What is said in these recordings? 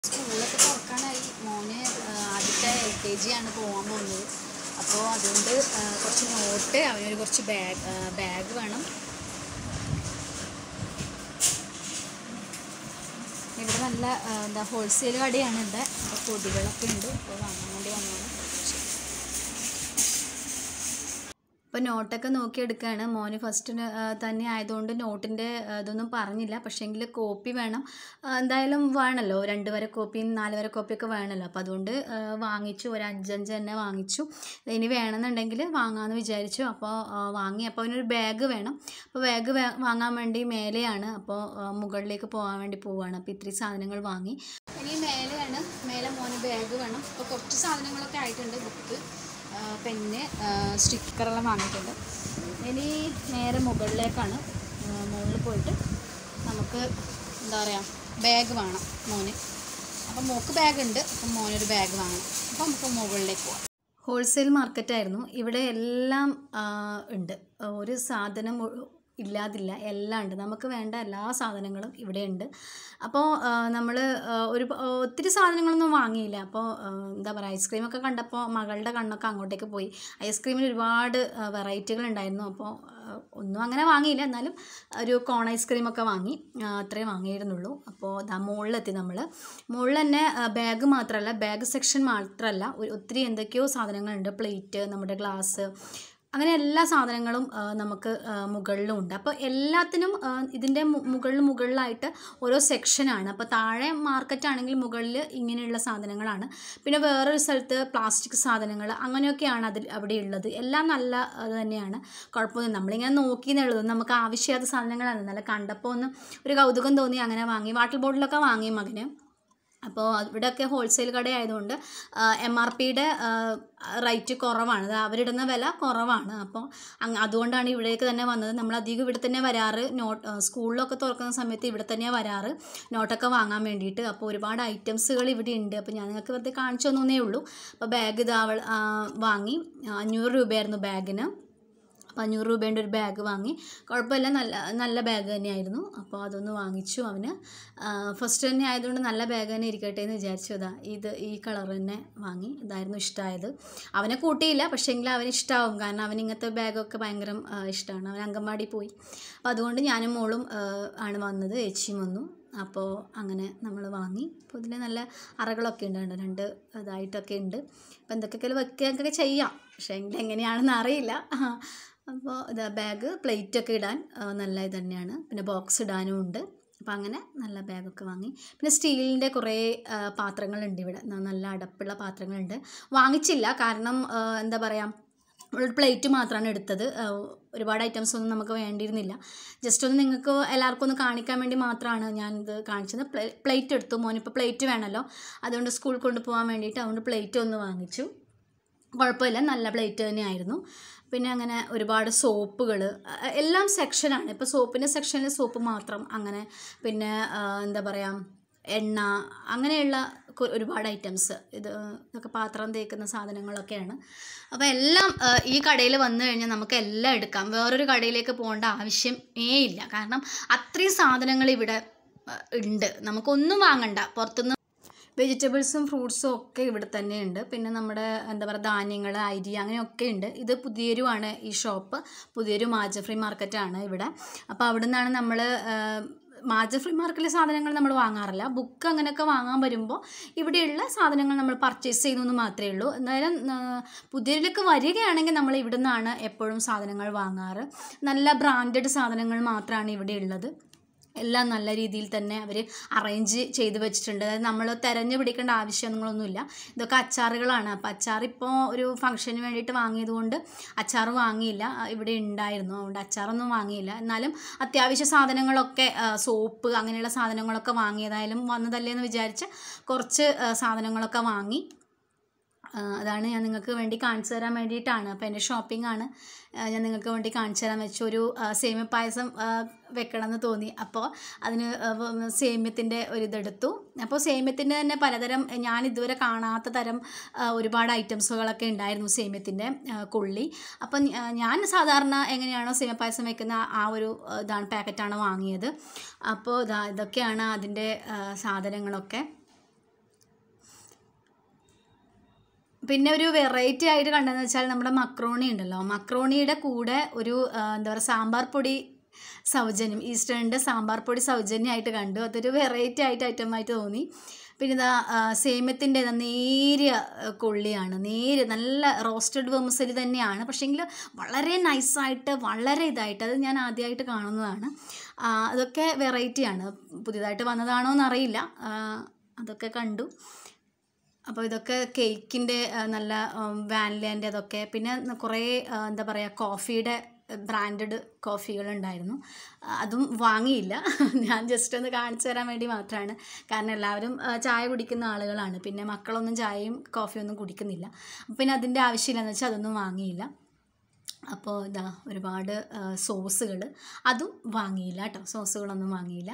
സ്കൂളൊക്കെ തുറക്കാനായി മോന് ആ, ആദ്യത്തെ എൽ കെ ജി ആണ് പോകാൻ പോകുന്നത് അപ്പോൾ അതുകൊണ്ട് ആ, കുറച്ച് നോട്ട് അവനൊരു കുറച്ച് ബാഗ് ബാഗ് വേണം ഇവിടെ നല്ല ആ, എന്താ ഹോൾസെയിൽ കടയാണ് ഇവിടെ അപ്പോൾ പൊടികളൊക്കെ ഉണ്ട് അപ്പോൾ വാങ്ങാൻ വേണ്ടി വന്നതാണ് ഇപ്പോൾ നോട്ടൊക്കെ നോക്കിയെടുക്കുകയാണ് മോന് ഫസ്റ്റ് തന്നെ ആയതുകൊണ്ട് നോട്ടിൻ്റെ ഇതൊന്നും പറഞ്ഞില്ല പക്ഷേങ്കിൽ കോപ്പി വേണം ആ, എന്തായാലും വേണമല്ലോ രണ്ട് വരെ കോപ്പിയും നാല് വരെ കോപ്പിയൊക്കെ വേണമല്ലോ അപ്പോൾ അതുകൊണ്ട് ആ, വാങ്ങിച്ചു ഒരു അഞ്ചഞ്ച് തന്നെ വാങ്ങിച്ചു ഇനി വേണമെന്നുണ്ടെങ്കിൽ വാങ്ങാമെന്ന് വിചാരിച്ചു അപ്പോൾ ആ, വാങ്ങി അപ്പോൾ അതിനൊരു ബാഗ് വേണം അപ്പോൾ ബാഗ് വാങ്ങാൻ വേണ്ടി മേലെയാണ് അപ്പോൾ ആ, മുകളിലേക്ക് പോകാൻ വേണ്ടി പോവുകയാണ് അപ്പോൾ ഇത്രയും സാധനങ്ങൾ വാങ്ങി ഇനി മേലെയാണ് മേലെ മോന് ബാഗ് വേണം അപ്പോൾ കുറച്ച് സാധനങ്ങളൊക്കെ ആയിട്ടുണ്ട് ബുക്ക് പെന്ന് സ്റ്റിക്കറെല്ലാം വാങ്ങിയിട്ടുണ്ട് ഇനി നേരെ മുകളിലേക്കാണ് മുകളിൽ പോയിട്ട് നമുക്ക് എന്താ പറയുക ബാഗ് വേണം മോന് അപ്പം മോക്ക് ബാഗ് ഉണ്ട് അപ്പം മോനൊരു ബാഗ് വാങ്ങണം അപ്പം നമുക്ക് മുകളിലേക്ക് പോകാം ഹോൾസെയിൽ മാർക്കറ്റായിരുന്നു ഇവിടെ എല്ലാം ആ, ഉണ്ട് ഒരു സാധനം ഒ- ഇല്ലാതില്ല എല്ലാം ഉണ്ട് നമുക്ക് വേണ്ട എല്ലാ സാധനങ്ങളും ഇവിടെ ഉണ്ട് അപ്പോൾ നമ്മൾ ഒരു പ- ഒത്തിരി സാധനങ്ങളൊന്നും വാങ്ങിയില്ല അപ്പോൾ എന്താ പറയുക ഐസ്ക്രീമൊക്കെ കണ്ടപ്പോൾ മകളുടെ കണ്ണൊക്കെ അങ്ങോട്ടേക്ക് പോയി ഐസ്ക്രീമിന് ഒരുപാട് വെറൈറ്റികൾ ഉണ്ടായിരുന്നു അപ്പോൾ ആ, ഒന്നും അങ്ങനെ വാങ്ങിയില്ല എന്നാലും ഒരു കോൺ ഐസ്ക്രീമൊക്കെ വാങ്ങി ആ, അത്രേ വാങ്ങിയിരുന്നുള്ളൂ അപ്പോൾ ദാ മുകളിലെത്തി നമ്മൾ മുകളിൽ തന്നെ ബാഗ് മാത്രമല്ല ബാഗ് സെക്ഷൻ മാത്രമല്ല ഒരു- ഒത്തിരി എന്തൊക്കെയോ സാധനങ്ങളുണ്ട് പ്ലേറ്റ് നമ്മുടെ ഗ്ലാസ് അങ്ങനെ എല്ലാ സാധനങ്ങളും ആ, നമുക്ക് ആ, മുകളിലും ഉണ്ട് അപ്പോൾ എല്ലാത്തിനും ആ, ഇതിൻ്റെ മു- മുകളിൽ മുകളിലായിട്ട് ഓരോ സെക്ഷനാണ് അപ്പോൾ താഴെ മാർക്കറ്റ് ആണെങ്കിൽ മുകളിൽ ഇങ്ങനെയുള്ള സാധനങ്ങളാണ് പിന്നെ വേറൊരു സ്ഥലത്ത് പ്ലാസ്റ്റിക് സാധനങ്ങൾ അങ്ങനെയൊക്കെയാണ് അതിൽ അവിടെ ഉള്ളത് എല്ലാം നല്ല അത് തന്നെയാണ് കുഴപ്പമൊന്നും നമ്മളിങ്ങനെ നോക്കി എന്നുള്ളത് നമുക്ക് ആവശ്യമില്ലാത്ത സാധനങ്ങളാണ് നല്ല കണ്ടപ്പോൾ ഒന്ന് ഒരു കൗതുകം തോന്നി അങ്ങനെ വാങ്ങി വാട്ടർ ബോട്ടിലൊക്കെ വാങ്ങി മകന് അപ്പോൾ ഇവിടെയൊക്കെ ഹോൾസെയിൽ കടയായതുകൊണ്ട് എം ആർ പിയുടെ റേറ്റ് കുറവാണ് അത് അവരിടുന്ന വില കുറവാണ് അപ്പോൾ അങ്ങ് അതുകൊണ്ടാണ് ഇവിടേക്ക് തന്നെ വന്നത് നമ്മൾ അധികം ഇവിടെ തന്നെ വരാറ് നോട്ട് സ്കൂളിലൊക്കെ തുറക്കുന്ന സമയത്ത് ഇവിടെ തന്നെയാണ് വരാറ് നോട്ടൊക്കെ വാങ്ങാൻ വേണ്ടിയിട്ട് അപ്പോൾ ഒരുപാട് ഐറ്റംസുകൾ ഇവിടെ ഉണ്ട് അപ്പോൾ ഞാൻ നിങ്ങൾക്ക് വെറുതെ കാണിച്ചു തന്നേ ഉള്ളൂ അപ്പോൾ ബാഗ് ഇത് അവൾ ആ, വാങ്ങി അഞ്ഞൂറ് രൂപയായിരുന്നു ബാഗിന് അപ്പോൾ അഞ്ഞൂറ് രൂപേൻ്റെ ഒരു ബാഗ് വാങ്ങി കുഴപ്പമില്ല നല്ല നല്ല ബാഗ് തന്നെയായിരുന്നു അപ്പോൾ അതൊന്ന് വാങ്ങിച്ചു അവന് ഫസ്റ്റ് തന്നെ ആയതുകൊണ്ട് നല്ല ബാഗ് തന്നെ ഇരിക്കട്ടെ എന്ന് വിചാരിച്ചു ഇതാ ഇത് ഈ കളർ തന്നെ വാങ്ങി ഇതായിരുന്നു ഇഷ്ടമായത് അവനെ കൂട്ടിയില്ല പക്ഷേങ്കിൽ അവന് ഇഷ്ടമാവും കാരണം അവൻ ഇങ്ങനത്തെ ബാഗൊക്കെ ഭയങ്കര ഇഷ്ടമാണ് അവൻ അങ്കൻവാടി പോയി അപ്പോൾ അതുകൊണ്ട് ഞാനും മോളും ആ, ആണ് വന്നത് ഏച്ചിയും വന്നു അപ്പോൾ അങ്ങനെ നമ്മൾ വാങ്ങി അപ്പോൾ ഇതിൽ നല്ല അറകളൊക്കെ ഉണ്ട് കണ്ടോ രണ്ട് ഇതായിട്ടൊക്കെ ഉണ്ട് അപ്പോൾ എന്തൊക്കെയൊക്കെ വെക്കുകയൊക്കെ ചെയ്യാം പക്ഷേ എങ്കിൽ എങ്ങനെയാണെന്ന് അറിയില്ല അപ്പോൾ ഇതാ ബാഗ് പ്ലേറ്റൊക്കെ ഇടാൻ ആ, നല്ല ഇത് തന്നെയാണ് പിന്നെ ബോക്സ് ഇടാനും ഉണ്ട് അപ്പോൾ അങ്ങനെ നല്ല ബാഗൊക്കെ വാങ്ങി പിന്നെ സ്റ്റീലിൻ്റെ കുറേ ആ, പാത്രങ്ങളുണ്ട് ഇവിടെ ന- നല്ല അടപ്പുള്ള പാത്രങ്ങളുണ്ട് വാങ്ങിച്ചില്ല കാരണം ആ, എന്താ പറയുക ഒരു പ്ലേറ്റ് മാത്രമാണ് എടുത്തത് ആ, ഒരുപാട് ഐറ്റംസ് ഒന്നും നമുക്ക് വേണ്ടിയിരുന്നില്ല ജസ്റ്റ് ഒന്ന് നിങ്ങൾക്ക് എല്ലാവർക്കും ഒന്ന് കാണിക്കാൻ വേണ്ടി മാത്രമാണ് ഞാനിത് കാണിച്ചത് പ്ലേ പ്ലേറ്റ് എടുത്തു മോനിപ്പോൾ പ്ലേറ്റ് വേണമല്ലോ അതുകൊണ്ട് സ്കൂളിൽ കൊണ്ടുപോകാൻ വേണ്ടിയിട്ട് അതുകൊണ്ട് പ്ലേറ്റ് ഒന്ന് വാങ്ങിച്ചു കുഴപ്പമില്ല നല്ല പ്ലേറ്റ് തന്നെയായിരുന്നു പിന്നെ അങ്ങനെ ഒരുപാട് സോപ്പുകൾ എല്ലാം സെക്ഷനാണ് ഇപ്പോൾ സോപ്പിൻ്റെ സെക്ഷനിൽ സോപ്പ് മാത്രം അങ്ങനെ പിന്നെ ആ, എന്താ പറയുക എണ്ണ അങ്ങനെയുള്ള കൊ- ഒരുപാട് ഐറ്റംസ് ഇത് ഇതൊക്കെ പാത്രം തേക്കുന്ന സാധനങ്ങളൊക്കെയാണ് അപ്പോൾ എല്ലാം ആ, ഈ കടയിൽ വന്നു കഴിഞ്ഞാൽ നമുക്ക് എല്ലാം എടുക്കാം വേറൊരു കടയിലേക്ക് പോകേണ്ട ആവശ്യമേ ഇല്ല കാരണം അത്രയും സാധനങ്ങൾ ഇവിടെ ആ, ഉണ്ട് നമുക്കൊന്നും വാങ്ങണ്ട പുറത്തുനിന്ന് വെജിറ്റബിൾസും ഫ്രൂട്ട്സും ഒക്കെ ഇവിടെ തന്നെയുണ്ട് പിന്നെ നമ്മുടെ എന്താ പറയുക ധാന്യങ്ങൾ അരി അങ്ങനെയൊക്കെ ഉണ്ട് ഇത് പുതിയൊരു ആണ് ഈ ഷോപ്പ് പുതിയൊരു മാജ ഫ്രീ മാർക്കറ്റാണ് ഇവിടെ അപ്പോൾ അവിടെ നിന്നാണ് നമ്മൾ മാജ ഫ്രീ മാർക്കറ്റിലെ സാധനങ്ങൾ നമ്മൾ വാങ്ങാറില്ല ബുക്ക് അങ്ങനെയൊക്കെ വാങ്ങാൻ വരുമ്പോൾ ഇവിടെയുള്ള സാധനങ്ങൾ നമ്മൾ പർച്ചേസ് ചെയ്യുന്നു മാത്രമേ ഉള്ളൂ എന്തായാലും ആ, പുതിയതിലൊക്കെ വരികയാണെങ്കിൽ നമ്മൾ ഇവിടെ നിന്നാണ് എപ്പോഴും സാധനങ്ങൾ വാങ്ങാറ് നല്ല ബ്രാൻഡഡ് സാധനങ്ങൾ മാത്രമാണ് ഇവിടെ ഉള്ളത് എല്ലാം നല്ല രീതിയിൽ തന്നെ അവർ അറേഞ്ച് ചെയ്ത് വെച്ചിട്ടുണ്ട് അതായത് നമ്മൾ തിരഞ്ഞു പിടിക്കേണ്ട ആവശ്യമൊന്നുമില്ല ഇതൊക്കെ അച്ചാറുകളാണ് അപ്പോൾ അച്ചാർ ഇപ്പോൾ ഒരു ഫംഗ്ഷന് വേണ്ടിയിട്ട് വാങ്ങിയതുകൊണ്ട് അച്ചാർ വാങ്ങിയില്ല ആ, ഇവിടെ ഉണ്ടായിരുന്നു അതുകൊണ്ട് അച്ചാറൊന്നും വാങ്ങിയില്ല എന്നാലും അത്യാവശ്യ സാധനങ്ങളൊക്കെ ആ, സോപ്പ് അങ്ങനെയുള്ള സാധനങ്ങളൊക്കെ വാങ്ങിയതായാലും വന്നതല്ലേ എന്ന് വിചാരിച്ച് കുറച്ച് ആ, സാധനങ്ങളൊക്കെ വാങ്ങി ആ, അതാണ് ഞാൻ നിങ്ങൾക്ക് വേണ്ടി കാണിച്ചു തരാൻ വേണ്ടിയിട്ടാണ് അപ്പോൾ എൻ്റെ ഷോപ്പിംഗ് ആണ് ആ, ഞാൻ നിങ്ങൾക്ക് വേണ്ടി കാണിച്ചു തരാൻ വെച്ച ഒരു ആ, സേമിയ പായസം ആ, വെക്കണമെന്ന് തോന്നി അപ്പോൾ അതിന് സേമ്യത്തിൻ്റെ ഒരു ഇതെടുത്തു അപ്പോൾ സേമ്യത്തിൻ്റെ തന്നെ പലതരം ഞാൻ ഇതുവരെ കാണാത്ത തരം ആ, ഒരുപാട് ഐറ്റംസുകളൊക്കെ ഉണ്ടായിരുന്നു സേമ്യത്തിൻ്റെ ആ, കൊള്ളി അപ്പം ആ, ഞാൻ സാധാരണ എങ്ങനെയാണോ സേമിയ പായസം വെക്കുന്ന ആ ഒരു ആ, ഇതാണ് പാക്കറ്റാണ് വാങ്ങിയത് അപ്പോൾ ഇതാ ഇതൊക്കെയാണ് അതിൻ്റെ ആ, സാധനങ്ങളൊക്കെ പിന്നെ ഒരു വെറൈറ്റി ആയിട്ട് കണ്ടതെന്ന് വെച്ചാൽ നമ്മുടെ മക്രോണി ഉണ്ടല്ലോ മക്രോണിയുടെ കൂടെ ഒരു ആ, എന്താ പറയുക സാമ്പാർ പൊടി സൗജന്യം ഈസ്റ്റേണിൻ്റെ സാമ്പാർ പൊടി സൗജന്യമായിട്ട് കണ്ടു അതൊരു വെറൈറ്റി ആയിട്ട് ഐറ്റമായിട്ട് തോന്നി പിന്നെ ഇതാ സേമ്യത്തിൻ്റെ ഇതാ നേരിയ ആ, കൊള്ളിയാണ് നേരിയ നല്ല റോസ്റ്റഡ് വെമസലി തന്നെയാണ് പക്ഷേങ്കിൽ വളരെ നൈസായിട്ട് വളരെ ഇതായിട്ട് അത് ഞാൻ ആദ്യമായിട്ട് കാണുന്നതാണ് ആ, അതൊക്കെ വെറൈറ്റിയാണ് പുതിയതായിട്ട് വന്നതാണോ എന്നറിയില്ല ആ, അതൊക്കെ കണ്ടു അപ്പോൾ ഇതൊക്കെ കേക്കിൻ്റെ നല്ല വാനിലേൻ്റെ അതൊക്കെ പിന്നെ ന- കുറേ ആ, എന്താ പറയുക കോഫിയുടെ ബ്രാൻഡഡ് കോഫികളുണ്ടായിരുന്നു ആ, അതും വാങ്ങിയില്ല ഞാൻ ജസ്റ്റ് ഒന്ന് കാണിച്ചു തരാൻ വേണ്ടി മാത്രമാണ് കാരണം എല്ലാവരും ആ, ചായ കുടിക്കുന്ന ആളുകളാണ് പിന്നെ മക്കളൊന്നും ചായയും കോഫിയൊന്നും കുടിക്കുന്നില്ല അപ്പോൾ പിന്നെ അതിൻ്റെ ആവശ്യമില്ലെന്ന് വെച്ചാൽ അതൊന്നും വാങ്ങിയില്ല അപ്പോൾ ഇതാ ഒരുപാട് സോസുകൾ അതും വാങ്ങിയില്ല കേട്ടോ സോസുകളൊന്നും വാങ്ങിയില്ല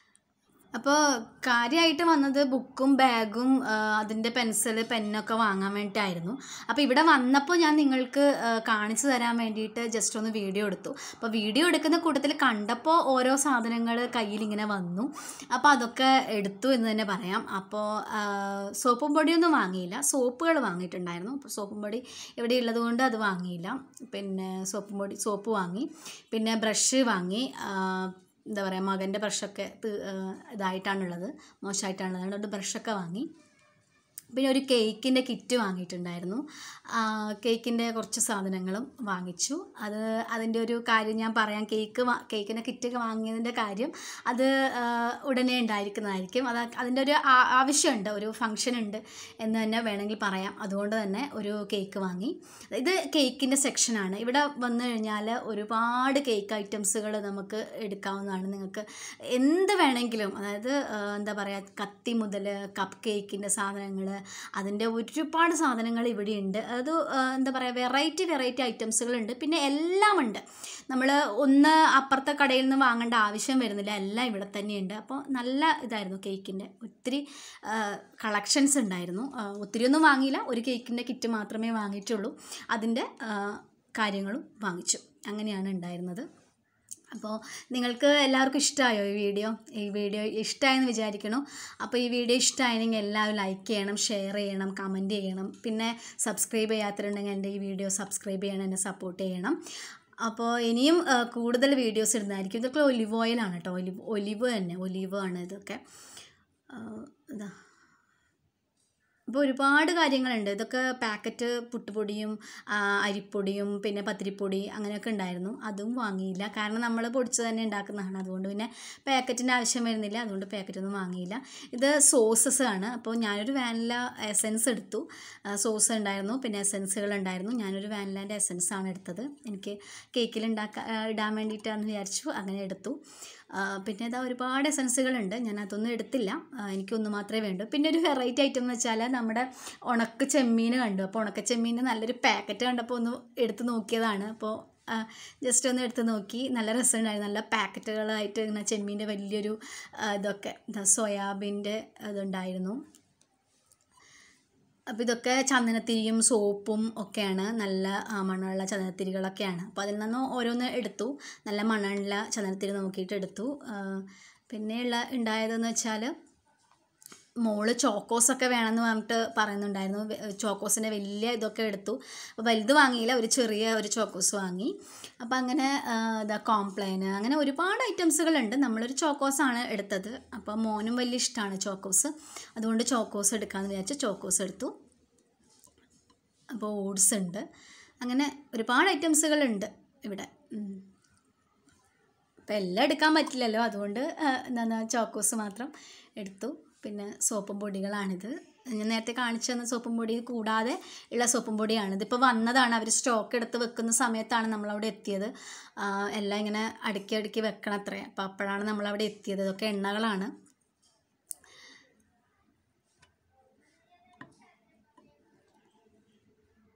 അപ്പോൾ കാര്യമായിട്ട് വന്നത് ബുക്കും ബാഗും അതിൻ്റെ പെൻസിൽ പെന്നൊക്കെ വാങ്ങാൻ വേണ്ടിയിട്ടായിരുന്നു അപ്പോൾ ഇവിടെ വന്നപ്പോൾ ഞാൻ നിങ്ങൾക്ക് ആ, കാണിച്ചു തരാൻ വേണ്ടിയിട്ട് ജസ്റ്റ് ഒന്ന് വീഡിയോ എടുത്തു അപ്പോൾ വീഡിയോ എടുക്കുന്ന കൂട്ടത്തിൽ കണ്ടപ്പോൾ ഓരോ സാധനങ്ങൾ കയ്യിൽ ഇങ്ങനെ വന്നു അപ്പോൾ അതൊക്കെ എടുത്തു എന്ന് തന്നെ പറയാം അപ്പോൾ സോപ്പും പൊടിയൊന്നും വാങ്ങിയില്ല സോപ്പുകൾ വാങ്ങിയിട്ടുണ്ടായിരുന്നു അപ്പോൾ സോപ്പും പൊടി ഇവിടെ ഉള്ളത് കൊണ്ട് അത് വാങ്ങിയില്ല പിന്നെ സോപ്പും പൊടി സോപ്പ് വാങ്ങി പിന്നെ ബ്രഷ് വാങ്ങി ആ, എന്താ പറയുക മകൻ്റെ ബ്രഷൊക്കെ തി- ആ, ഇതായിട്ടാണുള്ളത് മോശമായിട്ടാണുള്ളത് അതുകൊണ്ട് ബ്രഷൊക്കെ വാങ്ങി പിന്നെ ഒരു കേക്കിൻ്റെ കിറ്റ് വാങ്ങിയിട്ടുണ്ടായിരുന്നു കേക്കിൻ്റെ കുറച്ച് സാധനങ്ങളും വാങ്ങിച്ചു അത് അതിൻ്റെ ഒരു കാര്യം ഞാൻ പറയാം കേക്ക് വാ കേക്കിൻ്റെ കിറ്റൊക്കെ വാങ്ങിയതിൻ്റെ കാര്യം അത് ആ, ഉടനെ ഉണ്ടായിരിക്കുന്നതായിരിക്കും അത് അതിൻ്റെ ഒരു ആ- ആവശ്യമുണ്ട് ഒരു ഫങ്ഷൻ ഉണ്ട് എന്ന് തന്നെ വേണമെങ്കിൽ പറയാം അതുകൊണ്ട് തന്നെ ഒരു കേക്ക് വാങ്ങി ഇത് കേക്കിൻ്റെ സെക്ഷനാണ് ഇവിടെ വന്നു കഴിഞ്ഞാൽ ഒരുപാട് കേക്ക് ഐറ്റംസുകൾ നമുക്ക് എടുക്കാവുന്നതാണ് നിങ്ങൾക്ക് എന്ത് വേണമെങ്കിലും അതായത് ആ, എന്താ പറയുക കത്തി മുതൽ കപ്പ് കേക്കിൻ്റെ സാധനങ്ങൾ അതിൻ്റെ ഒരുപാട് സാധനങ്ങൾ ഇവിടെയുണ്ട് അത് ആ, എന്താ പറയുക വെറൈറ്റി വെറൈറ്റി ഐറ്റംസുകളുണ്ട് പിന്നെ എല്ലാം ഉണ്ട് നമ്മൾ ഒന്ന് അപ്പുറത്തെ കടയിൽ നിന്ന് വാങ്ങേണ്ട ആവശ്യം വരുന്നില്ല എല്ലാം ഇവിടെ തന്നെയുണ്ട് അപ്പോൾ നല്ല ഇതായിരുന്നു കേക്കിൻ്റെ ഒത്തിരി കളക്ഷൻസ് ഉണ്ടായിരുന്നു ആ, ഒത്തിരിയൊന്നും വാങ്ങിയില്ല ഒരു കേക്കിൻ്റെ കിറ്റ് മാത്രമേ വാങ്ങിയിട്ടുള്ളൂ അതിൻ്റെ ആ, കാര്യങ്ങളും വാങ്ങിച്ചു അങ്ങനെയാണ് ഉണ്ടായിരുന്നത് അപ്പോൾ നിങ്ങൾക്ക് എല്ലാവർക്കും ഇഷ്ടമായോ ഈ വീഡിയോ ഈ വീഡിയോ ഇഷ്ടമായെന്ന് വിചാരിക്കണു അപ്പോൾ ഈ വീഡിയോ ഇഷ്ടമായെങ്കിൽ എല്ലാവരും ലൈക്ക് ചെയ്യണം ഷെയർ ചെയ്യണം കമൻറ്റ് ചെയ്യണം പിന്നെ സബ്സ്ക്രൈബ് ചെയ്യാത്തിട്ടുണ്ടെങ്കിൽ എൻ്റെ ഈ വീഡിയോ സബ്സ്ക്രൈബ് ചെയ്യണം എന്നെ സപ്പോർട്ട് ചെയ്യണം അപ്പോൾ ഇനിയും ആ, കൂടുതൽ വീഡിയോസ് ഇടുന്നതായിരിക്കും ഇതൊക്കെ ഒലിവ് ഓയിലാണ് കേട്ടോ ഒലിവ് ഒലിവ് തന്നെ ഒലിവ് ആണ് ഇതൊക്കെ ആ, ഇതാ അപ്പോൾ ഒരുപാട് കാര്യങ്ങളുണ്ട് ഇതൊക്കെ പാക്കറ്റ് പുട്ടുപൊടിയും ആ, അരിപ്പൊടിയും പിന്നെ പത്തിരിപ്പൊടി അങ്ങനെയൊക്കെ ഉണ്ടായിരുന്നു അതും വാങ്ങിയില്ല കാരണം നമ്മൾ പൊടിച്ച് തന്നെ ഉണ്ടാക്കുന്നതാണ് അതുകൊണ്ട് പിന്നെ പാക്കറ്റിൻ്റെ ആവശ്യം വരുന്നില്ല അതുകൊണ്ട് പാക്കറ്റൊന്നും വാങ്ങിയില്ല ഇത് സോസസ് ആണ് അപ്പോൾ ഞാനൊരു വാനില എസൻസ് എടുത്തു സോസ് ഉണ്ടായിരുന്നു പിന്നെ എസൻസുകൾ ഉണ്ടായിരുന്നു ഞാനൊരു വാനിലാൻ്റെ എസൻസ് ആണ് എടുത്തത് എനിക്ക് കേക്കിൽ ഉണ്ടാക്കാൻ ഇടാൻ വേണ്ടിയിട്ടാണെന്ന് വിചാരിച്ചു അങ്ങനെ എടുത്തു ആ, പിന്നെ ഇതാ ഒരുപാട് എസൻസുകളുണ്ട് ഞാൻ അതൊന്നും എടുത്തില്ല ആ, എനിക്കൊന്ന് മാത്രമേ വേണ്ടൂ പിന്നെ ഒരു വെറൈറ്റി ഐറ്റം എന്ന് വെച്ചാൽ നമ്മുടെ ഉണക്ക ചെമ്മീൻ കണ്ടു അപ്പോൾ ഉണക്ക ചെമ്മീൻ നല്ലൊരു പാക്കറ്റ് കണ്ടപ്പോൾ ഒന്ന് എടുത്ത് നോക്കിയതാണ് അപ്പോൾ ജസ്റ്റ് ഒന്ന് എടുത്ത് നോക്കി നല്ല രസമുണ്ടായിരുന്നു നല്ല പാക്കറ്റുകളായിട്ട് ഇങ്ങനെ ചെമ്മീൻ്റെ വലിയൊരു ആ, ഇതൊക്കെ ഇതാ സോയാബീൻ്റെ ഇതുണ്ടായിരുന്നു അപ്പോൾ ഇതൊക്കെ ചന്ദനത്തിരിയും സോപ്പും ഒക്കെയാണ് നല്ല ആ, മണമുള്ള ചന്ദനത്തിരികളൊക്കെയാണ് അപ്പോൾ അതിൽ നിന്ന് ഓരോന്ന് എടുത്തു നല്ല മണമുള്ള ചന്ദനത്തിരി നോക്കിയിട്ട് എടുത്തു ആ, പിന്നെയുള്ള ഉണ്ടായതെന്ന് വെച്ചാൽ മോള് ചോക്കോസൊക്കെ വേണമെന്ന് പറഞ്ഞിട്ട് പറയുന്നുണ്ടായിരുന്നു വെ- ചോക്കോസിൻ്റെ വലിയ ഇതൊക്കെ എടുത്തു അപ്പോൾ വലുത് വാങ്ങിയില്ല ഒരു ചെറിയ ഒരു ചോക്കോസ് വാങ്ങി അപ്പോൾ അങ്ങനെ ആ, ഇതാ കോംപ്ലൈന് അങ്ങനെ ഒരുപാട് ഐറ്റംസുകളുണ്ട് നമ്മളൊരു ചോക്കോസാണ് എടുത്തത് അപ്പോൾ മോനും വലിയ ഇഷ്ടമാണ് ചോക്കോസ് അതുകൊണ്ട് ചോക്കോസ് എടുക്കാമെന്ന് വിചാരിച്ച് ചോക്കോസ് എടുത്തു അപ്പോൾ ഓട്സ് ഉണ്ട് അങ്ങനെ ഒരുപാട് ഐറ്റംസുകളുണ്ട് ഇവിടെ ഉം. അപ്പോൾ എല്ലാം എടുക്കാൻ പറ്റില്ലല്ലോ അതുകൊണ്ട് ആ, എന്താണ് ചോക്കോസ് മാത്രം എടുത്തു പിന്നെ സോപ്പും പൊടികളാണിത് ഞാൻ നേരത്തെ കാണിച്ചു തന്ന സോപ്പും പൊടി കൂടാതെ ഉള്ള സോപ്പും പൊടിയാണ് ഇതിപ്പോൾ വന്നതാണ് അവർ സ്റ്റോക്ക് എടുത്ത് വെക്കുന്ന സമയത്താണ് നമ്മളവിടെ എത്തിയത് ആ, എല്ലാം ഇങ്ങനെ അടുക്കി അടുക്കി വെക്കണം അത്രേ അപ്പോൾ അപ്പോഴാണ് നമ്മളവിടെ എത്തിയത് ഇതൊക്കെ എണ്ണകളാണ്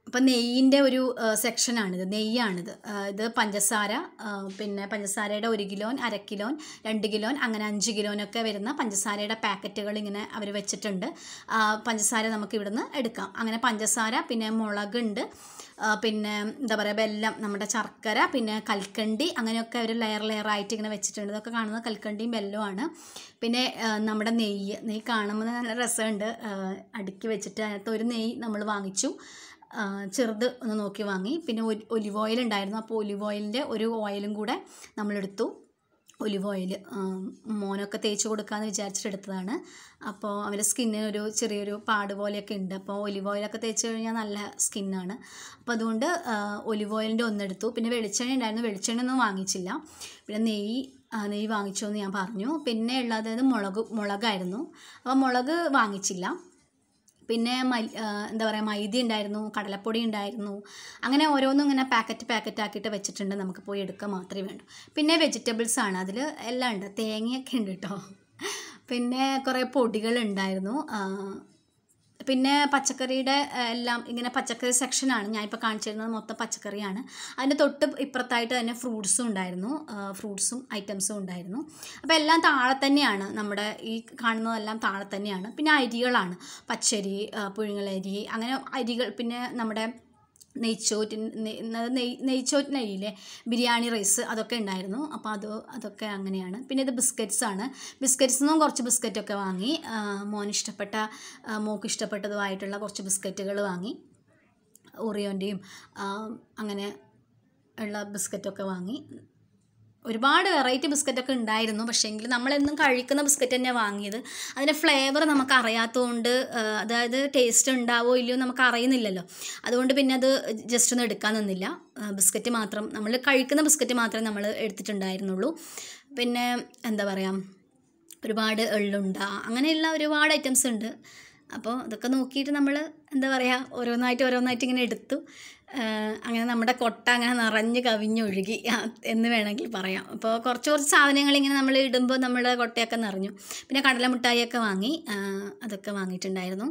അപ്പം നെയ്യിൻ്റെ ഒരു സെക്ഷനാണിത് നെയ്യാണിത് ആ, ഇത് പഞ്ചസാര ആ, പിന്നെ പഞ്ചസാരയുടെ ഒരു കിലോൻ അര കിലോൻ രണ്ട് കിലോൻ അങ്ങനെ അഞ്ച് കിലോനൊക്കെ വരുന്ന പഞ്ചസാരയുടെ പാക്കറ്റുകൾ ഇങ്ങനെ അവർ വെച്ചിട്ടുണ്ട് ആ, പഞ്ചസാര നമുക്ക് ഇവിടുന്ന് എടുക്കാം അങ്ങനെ പഞ്ചസാര പിന്നെ മുളകുണ്ട് ആ, പിന്നെ എന്താ പറയുക വെല്ലം നമ്മുടെ ശർക്കര പിന്നെ കൽക്കണ്ടി അങ്ങനെയൊക്കെ ഒരു ലെയർ ലെയർ ആയിട്ട് ഇങ്ങനെ വെച്ചിട്ടുണ്ട് ഇതൊക്കെ കാണുന്നത് കൽക്കണ്ടിയും വെല്ലവുമാണ് പിന്നെ ആ, നമ്മുടെ നെയ്യ് നെയ്യ് കാണുമ്പോൾ നല്ല രസമുണ്ട് ആ, അടുക്കി വെച്ചിട്ട് അതിനകത്ത് ഒരു നെയ്യ് നമ്മൾ വാങ്ങിച്ചു ആ, ചെറുത് ഒന്ന് നോക്കി വാങ്ങി പിന്നെ ഒലിവ് ഓയിൽ ഉണ്ടായിരുന്നു അപ്പോൾ ഒലിവ് ഓയിലിൻ്റെ ഒരു ഓയിലും കൂടെ നമ്മളെടുത്തു ഒലിവ് ഓയിൽ മോനൊക്കെ തേച്ച് കൊടുക്കാമെന്ന് വിചാരിച്ചിട്ട് എടുത്തതാണ് അപ്പോൾ അവൻ്റെ സ്കിന്നിന് ഒരു ചെറിയൊരു പാട് പോലെയൊക്കെ ഉണ്ട് അപ്പോൾ ഒലിവ് ഓയിലൊക്കെ തേച്ച് കഴിഞ്ഞാൽ നല്ല സ്കിന്നാണ് അപ്പോൾ അതുകൊണ്ട് ഒലിവ് ഓയിലിൻ്റെ ഒന്നെടുത്തു പിന്നെ വെളിച്ചെണ്ണ ഉണ്ടായിരുന്നു വെളിച്ചെണ്ണ ഒന്നും വാങ്ങിച്ചില്ല പിന്നെ നെയ്യ് ആ, നെയ്യ് വാങ്ങിച്ചു എന്ന് ഞാൻ പറഞ്ഞു പിന്നെ ഉള്ളത് മുളക് മുളകായിരുന്നു അപ്പോൾ മുളക് വാങ്ങിച്ചില്ല പിന്നെ മൽ ആ, എന്താ പറയുക മൈദ ഉണ്ടായിരുന്നു കടലപ്പൊടി ഉണ്ടായിരുന്നു അങ്ങനെ ഓരോന്നും ഇങ്ങനെ പാക്കറ്റ് പാക്കറ്റ് ആക്കിയിട്ട് വെച്ചിട്ടുണ്ട് നമുക്ക് പോയി എടുക്കുക മാത്രമേ വേണ്ടൂ പിന്നെ വെജിറ്റബിൾസ് ആണ് അതിൽ എല്ലാം ഉണ്ട് തേങ്ങയൊക്കെ ഉണ്ട് കേട്ടോ പിന്നെ കുറേ പൊടികൾ ഉണ്ടായിരുന്നു ആ, പിന്നെ പച്ചക്കറിയുടെ ആ, എല്ലാം ഇങ്ങനെ പച്ചക്കറി സെക്ഷനാണ് ഞാൻ ഇപ്പോൾ കാണിച്ചിരുന്നത് മൊത്തം പച്ചക്കറിയാണ് അതിൻ്റെ തൊട്ട് ഇപ്പുറത്തായിട്ട് തന്നെ ഫ്രൂട്ട്സും ഉണ്ടായിരുന്നു ഫ്രൂട്ട്സും ഐറ്റംസും ഉണ്ടായിരുന്നു അപ്പോൾ എല്ലാം താഴെ തന്നെയാണ് നമ്മുടെ ഈ കാണുന്നതെല്ലാം താഴെ തന്നെയാണ് പിന്നെ അരികളാണ് പച്ചരി ആ, പുഴുങ്ങലരി അങ്ങനെ അരികൾ പിന്നെ നമ്മുടെ നെയ്ച്ചോറ്റിൻ നെയ് നെയ് നെയ്ച്ചോറ്റിന് അരിയില്ലേ ബിരിയാണി റൈസ് അതൊക്കെ ഉണ്ടായിരുന്നു അപ്പോൾ അത് അതൊക്കെ അങ്ങനെയാണ് പിന്നെ ഇത് ബിസ്ക്കറ്റ്സ് ആണ് ബിസ്ക്കറ്റ്സ് നിന്നും കുറച്ച് ബിസ്ക്കറ്റൊക്കെ വാങ്ങി ആ, മോന് ഇഷ്ടപ്പെട്ട ആ, മോക്ക് ഇഷ്ടപ്പെട്ടതുമായിട്ടുള്ള കുറച്ച് ബിസ്ക്കറ്റുകൾ വാങ്ങി ഓറിയോൻ്റെയും അങ്ങനെ ഉള്ള ബിസ്ക്കറ്റൊക്കെ വാങ്ങി ഒരുപാട് വെറൈറ്റി ബിസ്ക്കറ്റൊക്കെ ഉണ്ടായിരുന്നു പക്ഷേങ്കിൽ നമ്മളെന്നും കഴിക്കുന്ന ബിസ്ക്കറ്റ് തന്നെ വാങ്ങിയത് അതിൻ്റെ ഫ്ലേവർ നമുക്ക് അറിയാത്തതുകൊണ്ട് ആ, അതായത് ടേസ്റ്റ് ഉണ്ടാവോ ഇല്ലയോ നമുക്ക് അറിയുന്നില്ലല്ലോ അതുകൊണ്ട് പിന്നെ അത് ജസ്റ്റ് ഒന്ന് എടുക്കാൻ നിന്നില്ല ആ, ബിസ്ക്കറ്റ് മാത്രം നമ്മൾ കഴിക്കുന്ന ബിസ്ക്കറ്റ് മാത്രമേ നമ്മൾ എടുത്തിട്ടുണ്ടായിരുന്നുള്ളൂ പിന്നെ എന്താ പറയുക ഒരുപാട് എള്ളുണ്ട അങ്ങനെയുള്ള ഒരുപാട് ഐറ്റംസ് ഉണ്ട് അപ്പോൾ ഇതൊക്കെ നോക്കിയിട്ട് നമ്മൾ എന്താ പറയുക ഓരോന്നായിട്ട് ഓരോന്നായിട്ട് ഇങ്ങനെ എടുത്തു ആ, അങ്ങനെ നമ്മുടെ കൊട്ട അങ്ങനെ നിറഞ്ഞ് കവിഞ്ഞൊഴുകി ആ, എന്ന് വേണമെങ്കിൽ പറയാം അപ്പോൾ കുറച്ച് കുറച്ച് സാധനങ്ങൾ ഇങ്ങനെ നമ്മൾ ഇടുമ്പോൾ നമ്മുടെ കൊട്ടയൊക്കെ നിറഞ്ഞു പിന്നെ കടല മിഠായിയൊക്കെ വാങ്ങി ആ, അതൊക്കെ വാങ്ങിയിട്ടുണ്ടായിരുന്നു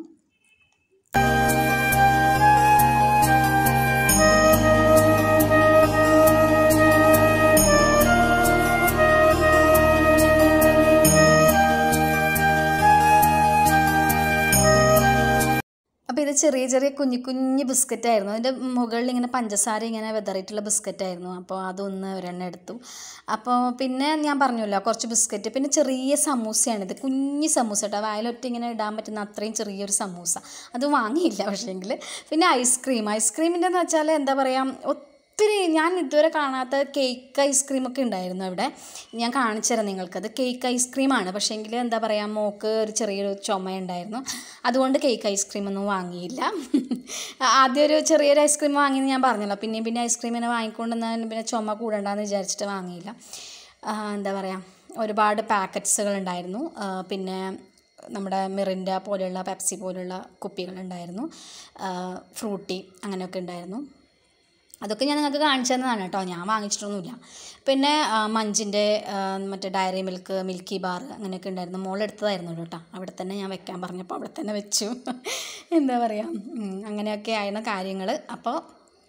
അപ്പോൾ ഇത് ചെറിയ ചെറിയ കുഞ്ഞു കുഞ്ഞു ബിസ്ക്കറ്റ് ആയിരുന്നു അതിൻ്റെ മുകളിൽ ഇങ്ങനെ പഞ്ചസാര ഇങ്ങനെ വെതറിയിട്ടുള്ള ബിസ്ക്കറ്റ് ആയിരുന്നു അപ്പോൾ അതൊന്ന് ഒരെണ്ണം എടുത്തു അപ്പോൾ പിന്നെ ഞാൻ പറഞ്ഞല്ലോ കുറച്ച് ബിസ്ക്കറ്റ് പിന്നെ ചെറിയ സമൂസയാണിത് കുഞ്ഞു സമൂസ കേട്ടോ വായിലൊറ്റ ഇങ്ങനെ ഇടാൻ പറ്റുന്ന അത്രയും ചെറിയൊരു സമൂസ അത് വാങ്ങിയില്ല പക്ഷേങ്കിൽ പിന്നെ ഐസ്ക്രീം ഐസ്ക്രീമിൻ്റെ എന്ന് വെച്ചാൽ എന്താ പറയുക ഒത്തിരി ഞാൻ ഇതുവരെ കാണാത്ത കേക്ക് ഐസ്ക്രീമൊക്കെ ഉണ്ടായിരുന്നു അവിടെ ഞാൻ കാണിച്ചു തരാം നിങ്ങൾക്കത് കേക്ക് ഐസ്ക്രീമാണ് പക്ഷേങ്കിൽ എന്താ പറയുക മോക്ക് ഒരു ചെറിയൊരു ചുമ ഉണ്ടായിരുന്നു അതുകൊണ്ട് കേക്ക് ഐസ്ക്രീം ഒന്നും വാങ്ങിയില്ല ആദ്യം ഒരു ചെറിയൊരു ഐസ്ക്രീം വാങ്ങിയെന്ന് ഞാൻ പറഞ്ഞല്ലോ പിന്നെയും പിന്നെ ഐസ്ക്രീം ഇങ്ങനെ വാങ്ങിക്കൊണ്ടുവന്നാൽ പിന്നെ ചുമ കൂടണ്ടെന്ന് വിചാരിച്ചിട്ട് വാങ്ങിയില്ല ആ, എന്താ പറയുക ഒരുപാട് പാക്കറ്റ്സുകൾ ഉണ്ടായിരുന്നു ആ, പിന്നെ നമ്മുടെ മിറിൻഡ പോലെയുള്ള പെപ്സി പോലുള്ള കുപ്പികളുണ്ടായിരുന്നു ആ, ഫ്രൂട്ടി അങ്ങനെയൊക്കെ ഉണ്ടായിരുന്നു അതൊക്കെ ഞാൻ നിങ്ങൾക്ക് കാണിച്ചു തന്നതാണ് കേട്ടോ ഞാൻ വാങ്ങിച്ചിട്ടൊന്നുമില്ല പിന്നെ ആ, മഞ്ചിൻ്റെ ആ, മറ്റേ ഡയറി മിൽക്ക് മിൽക്കി ബാർ അങ്ങനെയൊക്കെ ഉണ്ടായിരുന്നു മോൾ എടുത്തതായിരുന്നു കേട്ടോ അവിടെ തന്നെ ഞാൻ വെക്കാൻ പറഞ്ഞപ്പോൾ അവിടെ തന്നെ വെച്ചു എന്താ പറയുക ഉം, അങ്ങനെയൊക്കെ ആയിരുന്നു കാര്യങ്ങൾ അപ്പോൾ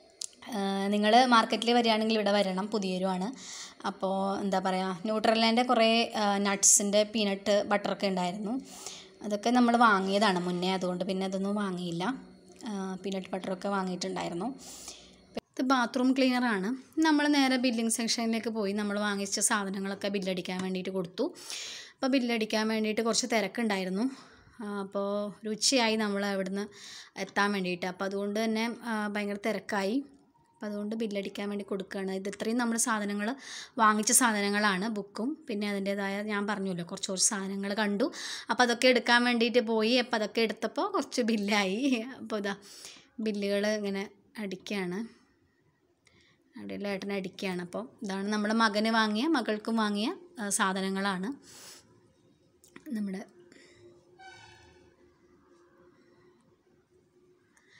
നിങ്ങൾ മാർക്കറ്റിൽ വരികയാണെങ്കിൽ ഇവിടെ വരണം പുതിയൊരുവാണ് അപ്പോൾ എന്താ പറയുക ന്യൂട്രലാൻ്റെ കുറേ നട്ട്സിൻ്റെ പീനട്ട് ബട്ടറൊക്കെ ഉണ്ടായിരുന്നു അതൊക്കെ നമ്മൾ വാങ്ങിയതാണ് മുന്നേ അതുകൊണ്ട് പിന്നെ അതൊന്നും വാങ്ങിയില്ല പീനട്ട് ബട്ടറൊക്കെ വാങ്ങിയിട്ടുണ്ടായിരുന്നു ഇത് ബാത്റൂം ക്ലീനറാണ് നമ്മൾ നേരെ ബില്ലിംഗ് സെക്ഷനിലേക്ക് പോയി നമ്മൾ വാങ്ങിച്ച സാധനങ്ങളൊക്കെ ബില്ലടിക്കാൻ വേണ്ടിയിട്ട് കൊടുത്തു അപ്പോൾ ബില്ലടിക്കാൻ വേണ്ടിയിട്ട് കുറച്ച് തിരക്കുണ്ടായിരുന്നു ആ, അപ്പോൾ ഒരു ഉച്ചയായി നമ്മൾ അവിടുന്ന് എത്താൻ വേണ്ടിയിട്ട് അപ്പോൾ അതുകൊണ്ട് തന്നെ ആ, ഭയങ്കര തിരക്കായി അപ്പോൾ അതുകൊണ്ട് ബില്ലടിക്കാൻ വേണ്ടി കൊടുക്കുകയാണ് ഇത് ഇത്രയും നമ്മൾ സാധനങ്ങൾ വാങ്ങിച്ച സാധനങ്ങളാണ് ബുക്കും പിന്നെ അതിൻ്റേതായ ഞാൻ പറഞ്ഞല്ലോ കുറച്ച് കുറച്ച് സാധനങ്ങൾ കണ്ടു അപ്പോൾ അതൊക്കെ എടുക്കാൻ വേണ്ടിയിട്ട് പോയി അപ്പോൾ അതൊക്കെ എടുത്തപ്പോൾ കുറച്ച് ബില്ലായി അപ്പോൾ ഇതാ ബില്ലുകൾ ഇങ്ങനെ അടിക്കുകയാണ് അവിടെയുള്ള ഏട്ടൻ അടിക്കുകയാണ് അപ്പോൾ ഇതാണ് നമ്മൾ മകന് വാങ്ങിയ മകൾക്കും വാങ്ങിയ ആ, സാധനങ്ങളാണ് നമ്മുടെ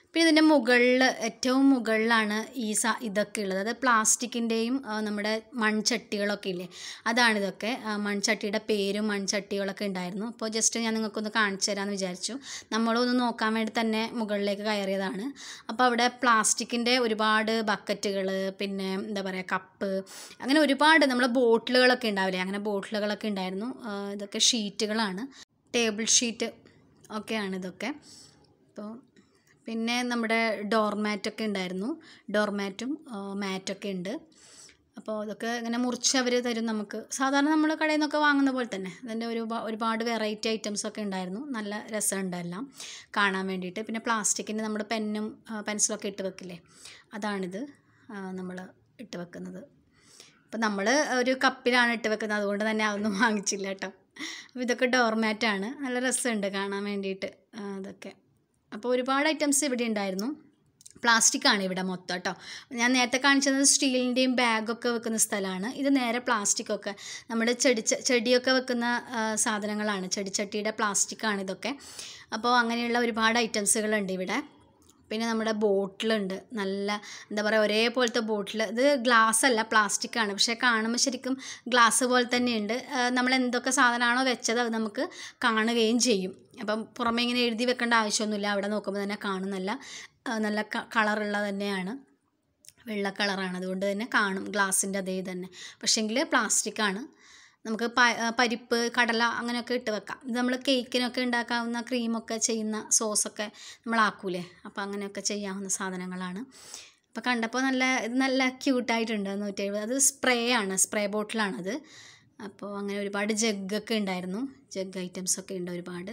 പിന്നെ ഇതിൻ്റെ മുകളിൽ ഏറ്റവും മുകളിലാണ് ഈ സ ഇതൊക്കെ ഉള്ളത് അത് പ്ലാസ്റ്റിക്കിൻ്റെയും നമ്മുടെ മൺചട്ടികളൊക്കെ ഇല്ലേ അതാണിതൊക്കെ ആ, മൺചട്ടിയുടെ പേരും മൺചട്ടികളൊക്കെ ഉണ്ടായിരുന്നു അപ്പോൾ ജസ്റ്റ് ഞാൻ നിങ്ങൾക്കൊന്ന് കാണിച്ചു തരാമെന്ന് വിചാരിച്ചു നമ്മളൊന്ന് നോക്കാൻ വേണ്ടി തന്നെ മുകളിലേക്ക് കയറിയതാണ് അപ്പോൾ അവിടെ പ്ലാസ്റ്റിക്കിൻ്റെ ഒരുപാട് ബക്കറ്റുകൾ പിന്നെ എന്താ പറയുക കപ്പ് അങ്ങനെ ഒരുപാട് നമ്മളെ ബോട്ടിലുകളൊക്കെ ഉണ്ടാവില്ലേ അങ്ങനെ ബോട്ടിലുകളൊക്കെ ഉണ്ടായിരുന്നു ആ, ഇതൊക്കെ ഷീറ്റുകളാണ് ടേബിൾ ഷീറ്റ് ഒക്കെയാണ് ഇതൊക്കെ അപ്പോൾ പിന്നെ നമ്മുടെ ഡോർമാറ്റൊക്കെ ഉണ്ടായിരുന്നു ഡോർമാറ്റും മാറ്റൊക്കെ ഉണ്ട് അപ്പോൾ ഇതൊക്കെ ഇങ്ങനെ മുറിച്ച് അവർ തരും നമുക്ക് സാധാരണ നമ്മൾ കടയിൽ നിന്നൊക്കെ വാങ്ങുന്ന പോലെ തന്നെ അതിൻ്റെ ഒരു ഒരുപാട് വെറൈറ്റി ഐറ്റംസ് ഒക്കെ ഉണ്ടായിരുന്നു നല്ല രസമുണ്ട് എല്ലാം കാണാൻ വേണ്ടിയിട്ട് പിന്നെ പ്ലാസ്റ്റിക്കിൻ്റെ നമ്മുടെ പെന്നും പെൻസിലൊക്കെ ഇട്ട് വെക്കില്ലേ അതാണിത് നമ്മൾ ഇട്ട് വെക്കുന്നത് അപ്പം നമ്മൾ ഒരു കപ്പിലാണ് ഇട്ട് വെക്കുന്നത് അതുകൊണ്ട് തന്നെ അതൊന്നും വാങ്ങിച്ചില്ല കേട്ടോ അപ്പോൾ ഇതൊക്കെ ഡോർമാറ്റാണ് നല്ല രസമുണ്ട് കാണാൻ വേണ്ടിയിട്ട് ആ, ഇതൊക്കെ അപ്പോൾ ഒരുപാട് ഐറ്റംസ് ഇവിടെ ഉണ്ടായിരുന്നു പ്ലാസ്റ്റിക് ആണ് ഇവിടെ മൊത്തം കേട്ടോ ഞാൻ നേരത്തെ കാണിച്ചത് സ്റ്റീലിൻ്റെയും ബാഗൊക്കെ വെക്കുന്ന സ്ഥലമാണ് ഇത് നേരെ പ്ലാസ്റ്റിക് ഒക്കെ നമ്മുടെ ചെടി ചെടിയൊക്കെ വെക്കുന്ന ആ, സാധനങ്ങളാണ് ചെടിച്ചട്ടിയുടെ പ്ലാസ്റ്റിക് ആണ് ഇതൊക്കെ അപ്പോൾ അങ്ങനെയുള്ള ഒരുപാട് ഐറ്റംസുകളുണ്ട് ഇവിടെ പിന്നെ നമ്മുടെ ബോട്ടിലുണ്ട് നല്ല എന്താ പറയുക ഒരേപോലത്തെ ബോട്ടിൽ ഇത് ഗ്ലാസ് അല്ല പ്ലാസ്റ്റിക് ആണ് പക്ഷേ കാണുമ്പോൾ ശരിക്കും ഗ്ലാസ് പോലെ തന്നെയുണ്ട് ആ, നമ്മൾ എന്തൊക്കെ സാധനമാണോ വെച്ചത് അത് നമുക്ക് കാണുകയും ചെയ്യും അപ്പം പുറമേ ഇങ്ങനെ എഴുതി വെക്കേണ്ട ആവശ്യമൊന്നുമില്ല അവിടെ നോക്കുമ്പോൾ തന്നെ കാണും നല്ല ആ, നല്ല കളറുള്ള തന്നെയാണ് വെള്ള കളറാണ് അതുകൊണ്ട് തന്നെ കാണും ഗ്ലാസിൻ്റെ അതേ തന്നെ പക്ഷേങ്കിൽ പ്ലാസ്റ്റിക് ആണ് നമുക്ക് പ ആ, പരിപ്പ് കടല അങ്ങനെയൊക്കെ ഇട്ട് വെക്കാം ഇത് നമ്മൾ കേക്കിനൊക്കെ ഉണ്ടാക്കാവുന്ന ക്രീമൊക്കെ ചെയ്യുന്ന സോസൊക്കെ നമ്മളാക്കൂലേ അപ്പോൾ അങ്ങനെയൊക്കെ ചെയ്യാവുന്ന സാധനങ്ങളാണ് അപ്പോൾ കണ്ടപ്പോൾ നല്ല ഇത് നല്ല ക്യൂട്ടായിട്ടുണ്ട് നൂറ്റി എഴുപത് അത് സ്പ്രേ ആണ് സ്പ്രേ ബോട്ടിലാണത് അപ്പോൾ അങ്ങനെ ഒരുപാട് ജഗ്ഗൊക്കെ ഉണ്ടായിരുന്നു ജഗ് ഐറ്റംസ് ഒക്കെ ഉണ്ട് ഒരുപാട്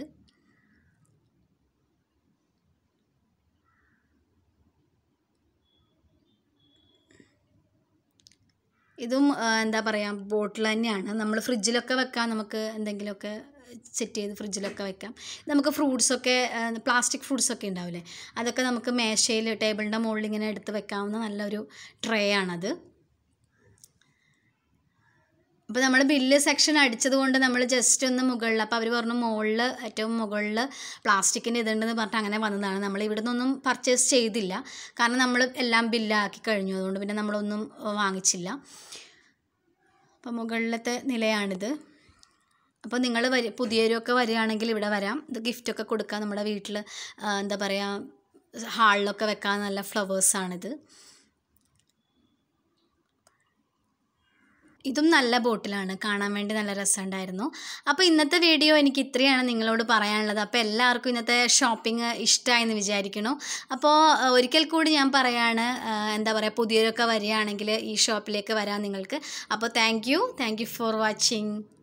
ഇതും ആ, എന്താ പറയുക ബോട്ടിൽ തന്നെയാണ് നമ്മൾ ഫ്രിഡ്ജിലൊക്കെ വെക്കാം നമുക്ക് എന്തെങ്കിലുമൊക്കെ സെറ്റ് ചെയ്ത് ഫ്രിഡ്ജിലൊക്കെ വെക്കാം നമുക്ക് ഫ്രൂട്ട്സൊക്കെ പ്ലാസ്റ്റിക് ഫ്രൂട്ട്സൊക്കെ ഉണ്ടാവില്ലേ അതൊക്കെ നമുക്ക് മേശയിൽ ടേബിളിൻ്റെ മുകളിൽ ഇങ്ങനെ എടുത്ത് വെക്കാവുന്ന നല്ലൊരു ട്രേ ആണത് അപ്പോൾ നമ്മൾ ബില്ല് സെക്ഷൻ അടിച്ചത് കൊണ്ട് നമ്മൾ ജസ്റ്റ് ഒന്ന് മുകളിൽ അപ്പോൾ അവർ പറഞ്ഞു മുകളിൽ ഏറ്റവും മുകളിൽ പ്ലാസ്റ്റിക്കിൻ്റെ ഇതുണ്ടെന്ന് പറഞ്ഞിട്ട് അങ്ങനെ വന്നതാണ് നമ്മൾ ഇവിടെ നിന്നൊന്നും പർച്ചേസ് ചെയ്തില്ല കാരണം നമ്മൾ എല്ലാം ബില്ലാക്കി കഴിഞ്ഞു അതുകൊണ്ട് പിന്നെ നമ്മളൊന്നും ഏഹ്, വാങ്ങിച്ചില്ല അപ്പോൾ മുകളിലത്തെ നിലയാണിത് അപ്പോൾ നിങ്ങൾ വരി പുതിയവരൊക്കെ വരികയാണെങ്കിൽ ഇവിടെ വരാം ഇത് ഗിഫ്റ്റൊക്കെ കൊടുക്കാം നമ്മുടെ വീട്ടിൽ എന്താ പറയുക ഹാളിലൊക്കെ വെക്കാൻ നല്ല ഫ്ലവേഴ്സാണിത് ഇതും നല്ല ബോട്ടിലാണ് കാണാൻ വേണ്ടി നല്ല രസമുണ്ടായിരുന്നു അപ്പോൾ ഇന്നത്തെ വീഡിയോ എനിക്ക് ഇത്രയാണ് നിങ്ങളോട് പറയാനുള്ളത് അപ്പോൾ എല്ലാവർക്കും ഇന്നത്തെ ഷോപ്പിംഗ് ഇഷ്ടമായെന്ന് വിചാരിക്കുന്നു അപ്പോൾ അഹ്, ഒരിക്കൽ കൂടി ഞാൻ പറയാണ് അഹ്, എന്താ പറയുക പുതിയവരൊക്കെ വരികയാണെങ്കിൽ ഈ ഷോപ്പിലേക്ക് വരാം നിങ്ങൾക്ക് അപ്പോൾ thank you thank you for watching